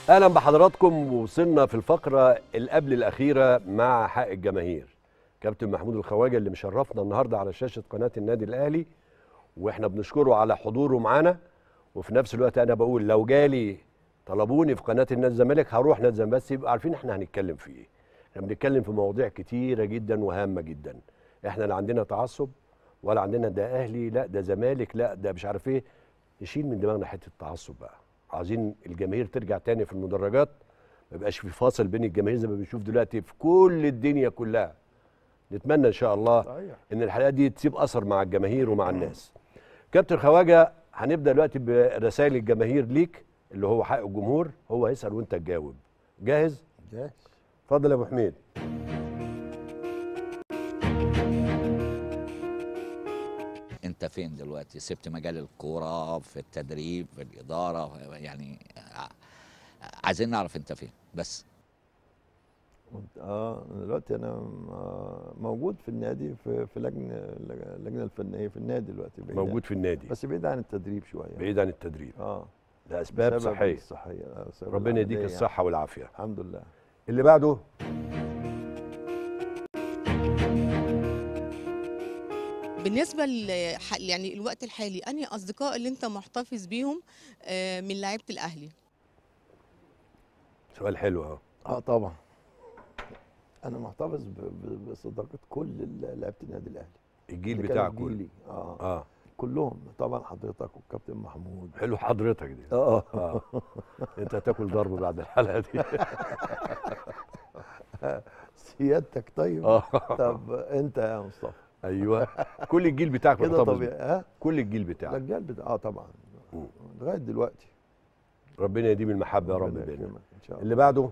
اهلا بحضراتكم وصلنا في الفقره اللي قبل الاخيره مع حق الجماهير كابتن محمود الخواجه اللي مشرفنا النهارده على شاشه قناه النادي الاهلي واحنا بنشكره على حضوره معانا وفي نفس الوقت انا بقول لو جالي طلبوني في قناه النادي الزمالك هروح نادي الزمالك بس يبقوا عارفين احنا هنتكلم في ايه احنا بنتكلم في مواضيع كتيره جدا وهامه جدا احنا لا عندنا تعصب ولا عندنا ده اهلي لا ده زمالك لا ده مش عارف ايه نشيل من دماغنا حته التعصب بقى عايزين الجماهير ترجع تاني في المدرجات ما يبقاش في فاصل بين الجماهير زي ما بنشوف دلوقتي في كل الدنيا كلها نتمنى ان شاء الله صحيح. ان الحلقات دي تسيب اثر مع الجماهير ومع الناس كابتن خواجه هنبدا دلوقتي برسائل الجماهير ليك اللي هو حق الجمهور هو هيسال وانت تجاوب جاهز جاهز اتفضل يا ابو حميد انت فين دلوقتي سبت مجال الكوره في التدريب في الاداره يعني ع- عايزين نعرف انت فين بس وانت- اه أنا دلوقتي انا م- موجود في النادي في في لجنه اللجنه الفنيه في النادي دلوقتي بعيد عن- موجود في النادي بس بعيد عن التدريب شويه بعيد عن التدريب اه لاسباب بسبب صحيه الصحيه آه، بسبب ربنا يديك العملية الصحه والعافيه يعني. الحمد لله اللي بعده بالنسبه ل يعني الوقت الحالي انهي اصدقاء اللي انت محتفظ بيهم آه، من لعيبه الاهلي سؤال حلو اهو اه طبعا انا محتفظ ب- ب- بصداقه كل ال- لعيبه النادي الاهلي الجيل اللي بتاعك كانوا كله جيلي. اه اه كلهم طبعا حضرتك والكابتن محمود حلو حضرتك دي اه اه انت هتاكل ضرب بعد الحلقه دي سيادتك طيب اه طب انت يا مصطفى ايوه كل الجيل بتاعك كده محتفظ طبيعي بيه. ها كل الجيل بتاعك الرجال بتاع اه طبعا مم. لغايه دلوقتي ربنا يديم المحبه يا رب ربنا بيننا يكرمك ان شاء الله اللي بعده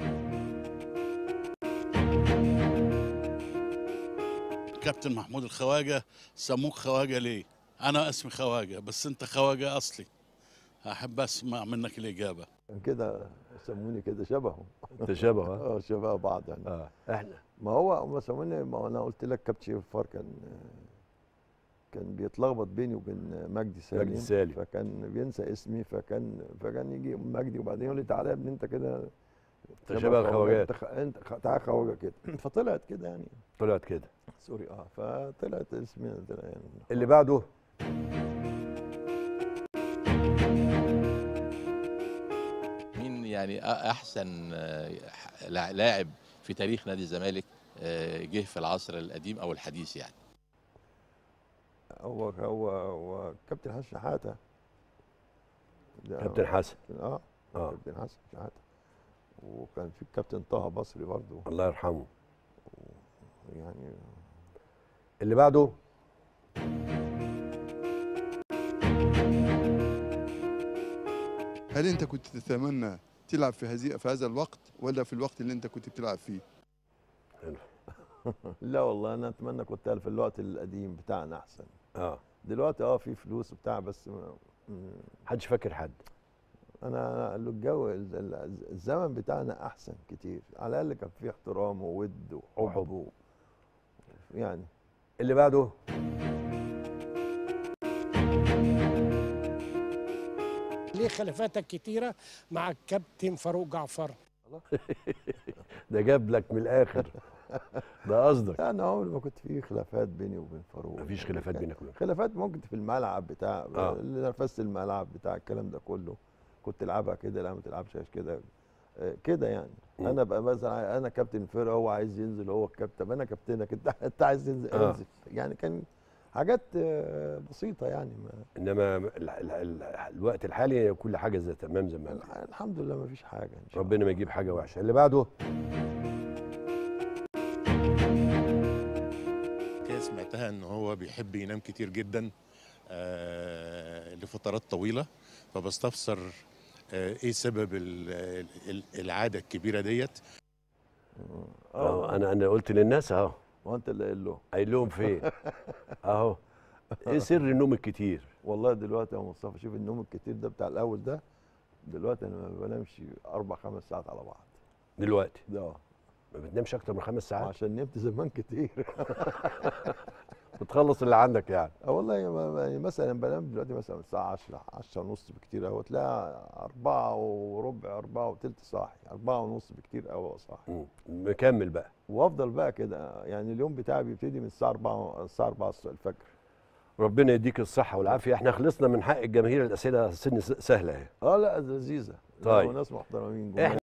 كابتن محمود الخواجه سموك خواجه ليه؟ انا اسمي خواجه بس انت خواجه اصلي احب اسمع منك الاجابه كده سموني كده شبهه تشابه ها اه شبه بعض يعني اه احنا ما هو هم سموني ما هو انا قلت لك كابتن شريف فار كان كان بيتلخبط بيني وبين مجدي سالم مجدي سالم. فكان بينسى اسمي فكان فكان يجي مجدي وبعدين يقول لي تعالى يا ابني انت كده أنت شبه الخواجات. انت خ- انت خ- تعالى خواجه كده فطلعت كده يعني طلعت كده سوري اه فطلعت اسمي طلع يعني اللي بعده مين يعني أ- احسن آه، ح- لا- لاعب في تاريخ نادي الزمالك آه، جه في العصر القديم او الحديث يعني هو هو هو كابتن حسن شحاته ده- كابتن حسن اه اه كابتن حسن شحاته وكان في الكابتن طه بصري برضه الله يرحمه يعني اللي بعده هل انت كنت تتمنى تلعب في هذه في هذا الوقت ولا في الوقت اللي انت كنت بتلعب فيه؟ لا والله انا اتمنى كنت في الوقت القديم بتاعنا احسن اه دلوقتي اه في فلوس وبتاع بس ما- م- محدش فاكر حد انا أنا الجو ال- ال- الزمن بتاعنا احسن كتير على الاقل كان فيه احترام وود وحب و- يعني اللي بعده ليه خلافاتك كتيرة مع الكابتن فاروق جعفر ده جاب لك من الاخر ده قصدك لا انا عمري ما كنت في خلافات بيني وبين فاروق مفيش خلافات كان- بينك وبينه خلافات ممكن في الملعب بتاع آه. اللي نرفزت الملعب بتاع الكلام ده كله كنت تلعبها كده لا ما تلعبش كده آه، كده يعني مم. انا بقى مثلا انا كابتن الفرقه هو عايز ينزل هو الكابتن طب انا كابتنك انت انت عايز تنزل آه. انزل يعني كان حاجات آه، بسيطه يعني ما انما ال- ال- ال- الوقت الحالي كل حاجه زي تمام زي ما هي. الحمد لله ما فيش حاجه ان شاء ربنا ما يجيب حاجه وحشه اللي بعده حكايه سمعتها ان هو بيحب ينام كتير جدا آه، لفترات طويله فبستفسر آه، ايه سبب ال- ال- العاده الكبيره ديت اه انا انا قلت للناس اهو ما انت اللي قايل له قايل لهم فين اهو ايه سر النوم الكتير والله دلوقتي يا مصطفى شوف النوم الكتير ده بتاع الاول ده دلوقتي انا ما بنامش اربع خمس ساعات على بعض دلوقتي ده ما بتنامش اكتر من خمس ساعات عشان نمت زمان كتير بتخلص اللي عندك يعني اه والله ما- ما- يعني مثلا بنام دلوقتي مثلا الساعة 10 10 ونص بكتير أوي تلاقي أربعة وربع أربعة وتلت صاحي أربعة ونص بكتير أوي صاحي مم. مكمل بقى وأفضل بقى كده يعني اليوم بتاعي بيبتدي من الساعة 4 الساعة 4 الفجر ربنا يديك الصحه والعافيه احنا خلصنا من حق الجماهير الاسئله سن سهله اهي اه لا لذيذة لا، طيب. وناس محترمين احنا